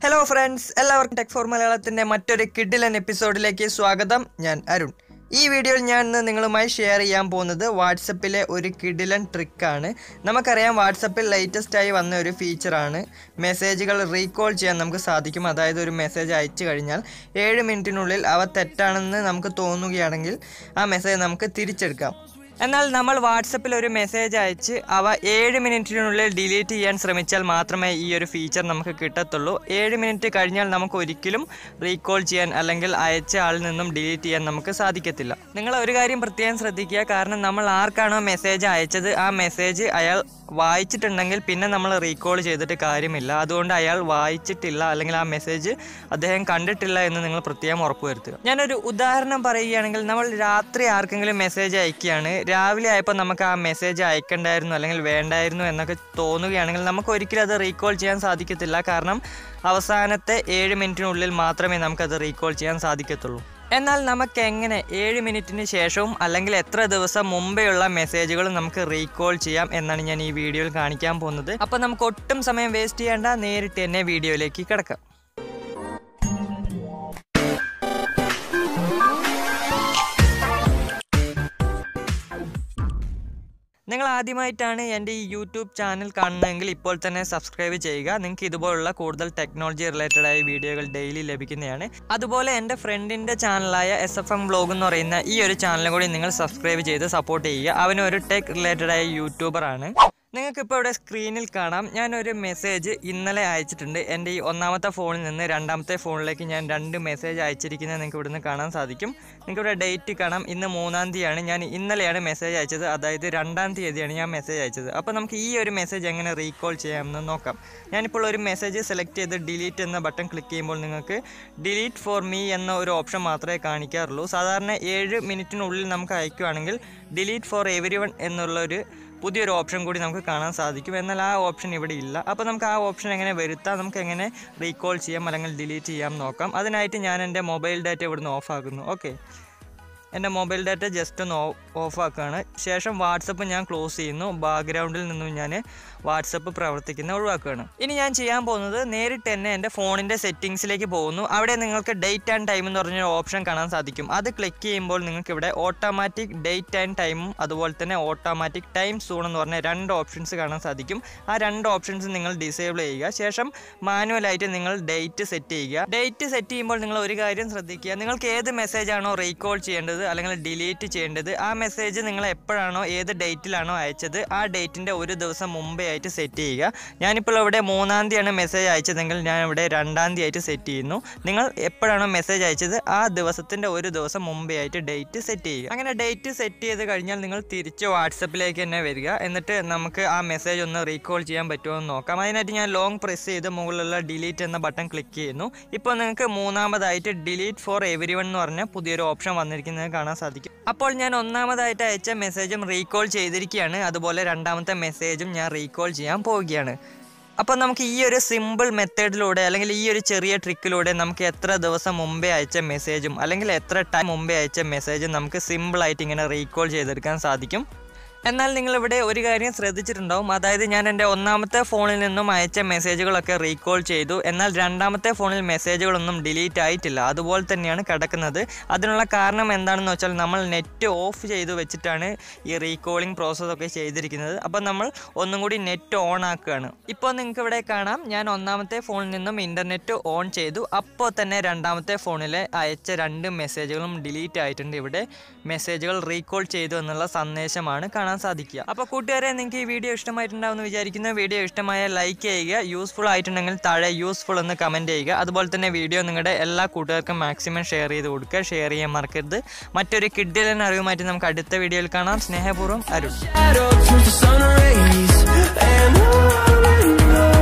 hello friends എല്ലാവർക്കും tech for മലയാളത്തിൻ്റെ മറ്റൊരു കിഡിലൻ എപ്പിസോഡിലേക്ക് സ്വാഗതം ഞാൻ അരുൺ ഈ വീഡിയോയിൽ ഞാൻ ഇന്ന് നിങ്ങളുമായി ഷെയർ ചെയ്യാൻ പോകുന്നത് വാട്സപ്പിലെ ഒരു കിഡിലൻ ട്രിക്കാണ് നമുക്കറിയാം വാട്സപ്പിൽ ലേറ്റസ്റ്റ് ആയി വന്ന ഒരു ഫീച്ചറാണ് മെസ്സേജുകൾ റീകോൾ ചെയ്യാൻ നമുക്ക് സാധിക്കും അതായത് ഒരു മെസ്സേജ് അയച്ചു കഴിഞ്ഞാൽ ഏഴ് മിനിറ്റിനുള്ളിൽ അവ തെറ്റാണെന്ന് നമുക്ക് തോന്നുകയാണെങ്കിൽ ആ മെസ്സേജ് നമുക്ക് തിരിച്ചെടുക്കാം എന്നാൽ നമ്മൾ വാട്സപ്പിൽ ഒരു മെസ്സേജ് അയച്ച് അവ ഏഴ് മിനിറ്റിനുള്ളിൽ ഡിലീറ്റ് ചെയ്യാൻ ശ്രമിച്ചാൽ മാത്രമേ ഈ ഒരു ഫീച്ചർ നമുക്ക് കിട്ടത്തുള്ളൂ ഏഴ് മിനിറ്റ് കഴിഞ്ഞാൽ നമുക്ക് ഒരിക്കലും റീകോൾ ചെയ്യാൻ അല്ലെങ്കിൽ അയച്ച ആളിൽ നിന്നും ഡിലീറ്റ് ചെയ്യാൻ നമുക്ക് സാധിക്കത്തില്ല നിങ്ങൾ ഒരു കാര്യം പ്രത്യേകം ശ്രദ്ധിക്കുക കാരണം നമ്മൾ ആർക്കാണോ മെസ്സേജ് അയച്ചത് ആ മെസ്സേജ് അയാൾ വായിച്ചിട്ടുണ്ടെങ്കിൽ പിന്നെ നമ്മൾ റീകോൾ ചെയ്തിട്ട് കാര്യമില്ല അതുകൊണ്ട് അയാൾ വായിച്ചിട്ടില്ല അല്ലെങ്കിൽ ആ മെസ്സേജ് അദ്ദേഹം കണ്ടിട്ടില്ല എന്ന് നിങ്ങൾ പ്രത്യേകം ഉറപ്പുവരുത്തുക ഞാനൊരു ഉദാഹരണം പറയുകയാണെങ്കിൽ നമ്മൾ രാത്രി ആർക്കെങ്കിലും മെസ്സേജ് അയക്കുകയാണ് രാവിലെ ആയപ്പോൾ നമുക്ക് ആ മെസ്സേജ് അയക്കണ്ടായിരുന്നു അല്ലെങ്കിൽ വേണ്ടായിരുന്നു എന്നൊക്കെ തോന്നുകയാണെങ്കിൽ നമുക്ക് ഒരിക്കലും അത് റീകോൾ ചെയ്യാൻ സാധിക്കത്തില്ല കാരണം അവസാനത്തെ ഏഴ് മിനിറ്റിനുള്ളിൽ മാത്രമേ നമുക്കത് റീകോൾ ചെയ്യാൻ സാധിക്കത്തുള്ളൂ എന്നാൽ നമുക്ക് എങ്ങനെ ഏഴ് മിനിറ്റിന് ശേഷവും അല്ലെങ്കിൽ എത്ര ദിവസം മുമ്പെയുള്ള മെസ്സേജുകൾ നമുക്ക് റീകോൾ ചെയ്യാം എന്നാണ് ഞാൻ ഈ വീഡിയോയിൽ കാണിക്കാൻ പോകുന്നത് അപ്പോൾ നമുക്ക് ഒട്ടും സമയം വേസ്റ്റ് ചെയ്യേണ്ട നേരിട്ട് തന്നെ വീഡിയോയിലേക്ക് കിടക്കാം നിങ്ങൾ ആദ്യമായിട്ടാണ് എൻ്റെ ഈ യൂട്യൂബ് ചാനൽ കാണുന്നതെങ്കിൽ ഇപ്പോൾ തന്നെ സബ്സ്ക്രൈബ് ചെയ്യുക നിങ്ങൾക്ക് ഇതുപോലുള്ള കൂടുതൽ ടെക്നോളജി റിലേറ്റഡ് ആയ വീഡിയോകൾ ഡെയിലി ലഭിക്കുന്നതാണ് അതുപോലെ എൻ്റെ ഫ്രണ്ടിൻ്റെ ചാനലായ എസ് എഫ് എം വ്ലോഗ് എന്ന് പറയുന്ന ഈ ഒരു ചാനലും കൂടി നിങ്ങൾ സബ്സ്ക്രൈബ് ചെയ്ത് സപ്പോർട്ട് ചെയ്യുക അവന് ഒരു ടെക് റിലേറ്റഡ് ആയ യൂട്യൂബറാണ് നിങ്ങൾക്കിപ്പോൾ ഇവിടെ സ്ക്രീനിൽ കാണാം ഞാനൊരു മെസ്സേജ് ഇന്നലെ അയച്ചിട്ടുണ്ട് എൻ്റെ ഈ ഒന്നാമത്തെ ഫോണിൽ നിന്ന് രണ്ടാമത്തെ ഫോണിലേക്ക് ഞാൻ രണ്ട് മെസ്സേജ് അയച്ചിരിക്കുന്നത് നിങ്ങൾക്ക് ഇവിടുന്ന് കാണാൻ സാധിക്കും നിങ്ങൾക്ക് ഇവിടെ ഡേറ്റ് കാണാം ഇന്ന് മൂന്നാം തീയതിയാണ് ഞാൻ ഇന്നലെയാണ് മെസ്സേജ് അയച്ചത് അതായത് രണ്ടാം തീയതിയാണ് ഞാൻ മെസ്സേജ് അയച്ചത് അപ്പോൾ നമുക്ക് ഈ ഒരു മെസ്സേജ് എങ്ങനെ റീകോൾ ചെയ്യാമെന്ന് നോക്കാം ഞാനിപ്പോൾ ഒരു മെസ്സേജ് സെലക്ട് ചെയ്ത് ഡിലീറ്റ് എന്ന ബട്ടൺ ക്ലിക്ക് ചെയ്യുമ്പോൾ നിങ്ങൾക്ക് ഡിലീറ്റ് ഫോർ മീ എന്ന ഒരു ഓപ്ഷൻ മാത്രമേ കാണിക്കാറുള്ളൂ സാധാരണ ഏഴ് മിനിറ്റിനുള്ളിൽ നമുക്ക് അയക്കുകയാണെങ്കിൽ ഡിലീറ്റ് ഫോർ എവരി വൺ എന്നുള്ളൊരു പുതിയൊരു ഓപ്ഷൻ കൂടി നമുക്ക് കാണാൻ സാധിക്കും എന്നാൽ ആ ഓപ്ഷൻ ഇവിടെ ഇല്ല അപ്പോൾ നമുക്ക് ആ ഓപ്ഷൻ എങ്ങനെ വരുത്താം നമുക്ക് എങ്ങനെ റീകോൾ ചെയ്യാം അല്ലെങ്കിൽ ഡിലീറ്റ് ചെയ്യാം നോക്കാം അതിനായിട്ട് ഞാൻ എൻ്റെ മൊബൈൽ ഡാറ്റ ഇവിടുന്ന് ഓഫ് ആക്കുന്നു ഓക്കെ എൻ്റെ മൊബൈൽ ഡാറ്റ ജസ്റ്റ് ഒന്ന് ഓഫ് ആക്കുകയാണ് ശേഷം വാട്സപ്പ് ഞാൻ ക്ലോസ് ചെയ്യുന്നു ബാക്ക്ഗ്രൗണ്ടിൽ നിന്നും ഞാൻ വാട്സപ്പ് പ്രവർത്തിക്കുന്ന ഒഴിവാക്കുകയാണ് ഇനി ഞാൻ ചെയ്യാൻ പോകുന്നത് നേരിട്ട് തന്നെ എൻ്റെ ഫോണിൻ്റെ സെറ്റിങ്സിലേക്ക് പോകുന്നു അവിടെ നിങ്ങൾക്ക് ഡേറ്റ് ആൻഡ് ടൈം എന്ന് പറഞ്ഞൊരു ഓപ്ഷൻ കാണാൻ സാധിക്കും അത് ക്ലിക്ക് ചെയ്യുമ്പോൾ നിങ്ങൾക്ക് ഇവിടെ ഓട്ടോമാറ്റിക് ഡേറ്റ് ആൻഡ് ടൈമും അതുപോലെ തന്നെ ഓട്ടോമാറ്റിക് ടൈം സൂൺ എന്ന് പറഞ്ഞ രണ്ട് ഓപ്ഷൻസ് കാണാൻ സാധിക്കും ആ രണ്ട് ഓപ്ഷൻസ് നിങ്ങൾ ഡിസേബിൾ ചെയ്യുക ശേഷം മാനുവലായിട്ട് നിങ്ങൾ ഡേറ്റ് സെറ്റ് ചെയ്യുക ഡേറ്റ് സെറ്റ് ചെയ്യുമ്പോൾ നിങ്ങൾ ഒരു കാര്യം ശ്രദ്ധിക്കുക നിങ്ങൾക്ക് ഏത് മെസ്സേജ് ആണോ റീകോൾ ചെയ്യേണ്ടത് അല്ലെങ്കിൽ ഡിലീറ്റ് ചെയ്യേണ്ടത് ആ മെസ്സേജ് നിങ്ങൾ എപ്പോഴാണോ ഏത് ഡേറ്റിലാണോ അയച്ചത് ആ ഡേറ്റിൻ്റെ ഒരു ദിവസം മുമ്പേ ആയിട്ട് സെറ്റ് ചെയ്യുക ഞാനിപ്പോൾ ഇവിടെ മൂന്നാം തീയതിയാണ് മെസ്സേജ് അയച്ചതെങ്കിൽ ഞാൻ ഇവിടെ രണ്ടാം തീയതി ആയിട്ട് സെറ്റ് ചെയ്യുന്നു നിങ്ങൾ എപ്പോഴാണോ മെസ്സേജ് അയച്ചത് ആ ദിവസത്തിൻ്റെ ഒരു ദിവസം മുമ്പേ ആയിട്ട് ഡേറ്റ് സെറ്റ് ചെയ്യുക അങ്ങനെ ഡേറ്റ് സെറ്റ് ചെയ്ത് കഴിഞ്ഞാൽ നിങ്ങൾ തിരിച്ച് വാട്സപ്പിലേക്ക് തന്നെ വരിക എന്നിട്ട് നമുക്ക് ആ മെസ്സേജ് ഒന്ന് റീകോൾ ചെയ്യാൻ പറ്റുമോ എന്ന് നോക്കാം അതിനായിട്ട് ഞാൻ ലോങ് പ്രസ് ചെയ്ത് മുകളിലുള്ള ഡിലീറ്റ് എന്ന ബട്ടൺ ക്ലിക്ക് ചെയ്യുന്നു ഇപ്പോൾ നിങ്ങൾക്ക് മൂന്നാമതായിട്ട് ഡിലീറ്റ് ഫോർ എവരി വൺ എന്ന് പറഞ്ഞ പുതിയൊരു ഓപ്ഷൻ വന്നിരിക്കുന്നത് കാണാൻ സാധിക്കും അപ്പോൾ ഞാൻ ഒന്നാമതായിട്ട് അയച്ച മെസ്സേജും റീകോൾ ചെയ്തിരിക്കുകയാണ് അതുപോലെ രണ്ടാമത്തെ മെസ്സേജും ഞാൻ റീകോൾ ചെയ്യാൻ പോവുകയാണ് അപ്പോൾ നമുക്ക് ഈ ഒരു സിമ്പിൾ മെത്തേഡിലൂടെ അല്ലെങ്കിൽ ഈ ഒരു ചെറിയ ട്രിക്കിലൂടെ നമുക്ക് എത്ര ദിവസം മുമ്പേ അയച്ച മെസ്സേജും അല്ലെങ്കിൽ എത്ര ടൈം മുമ്പേ അയച്ച മെസ്സേജും നമുക്ക് സിമ്പിളായിട്ട് ഇങ്ങനെ റീകോൾ ചെയ്തെടുക്കാൻ സാധിക്കും എന്നാൽ നിങ്ങളിവിടെ ഒരു കാര്യം ശ്രദ്ധിച്ചിട്ടുണ്ടാവും അതായത് ഞാൻ എൻ്റെ ഒന്നാമത്തെ ഫോണിൽ നിന്നും അയച്ച മെസ്സേജുകളൊക്കെ റീകോൾ ചെയ്തു എന്നാൽ രണ്ടാമത്തെ ഫോണിൽ മെസ്സേജുകളൊന്നും ഡിലീറ്റ് ആയിട്ടില്ല അതുപോലെ തന്നെയാണ് കിടക്കുന്നത് അതിനുള്ള കാരണം എന്താണെന്ന് വെച്ചാൽ നമ്മൾ നെറ്റ് ഓഫ് ചെയ്ത് വെച്ചിട്ടാണ് ഈ റീകോളിംഗ് പ്രോസസ്സൊക്കെ ചെയ്തിരിക്കുന്നത് അപ്പോൾ നമ്മൾ ഒന്നും കൂടി നെറ്റ് ഓൺ ആക്കുകയാണ് ഇപ്പോൾ നിങ്ങൾക്ക് ഇവിടെ കാണാം ഞാൻ ഒന്നാമത്തെ ഫോണിൽ നിന്നും ഇൻ്റർനെറ്റ് ഓൺ ചെയ്തു അപ്പോൾ തന്നെ രണ്ടാമത്തെ ഫോണിലെ അയച്ച രണ്ട് മെസ്സേജുകളും ഡിലീറ്റ് ആയിട്ടുണ്ട് ഇവിടെ മെസ്സേജുകൾ റീകോൾ ചെയ്തു എന്നുള്ള സന്ദേശമാണ് കാണാൻ സാധിക്കുക അപ്പോൾ കൂട്ടുകാരെ നിങ്ങൾക്ക് ഈ വീഡിയോ ഇഷ്ടമായിട്ടുണ്ടാവുമെന്ന് വിചാരിക്കുന്ന വീഡിയോ ഇഷ്ടമായ ലൈക്ക് ചെയ്യുക യൂസ്ഫുൾ ആയിട്ടുണ്ടെങ്കിൽ താഴെ യൂസ്ഫുൾ എന്ന് കമൻറ്റ് ചെയ്യുക അതുപോലെ തന്നെ വീഡിയോ നിങ്ങളുടെ എല്ലാ കൂട്ടുകാർക്കും മാക്സിമം ഷെയർ ചെയ്ത് കൊടുക്കുക ഷെയർ ചെയ്യാൻ മറക്കരുത് മറ്റൊരു കിഡിലൻ അറിവുമായിട്ട് നമുക്ക് അടുത്ത വീഡിയോയിൽ കാണാം സ്നേഹപൂർവ്വം Arun shadow turns to sun rays and on and on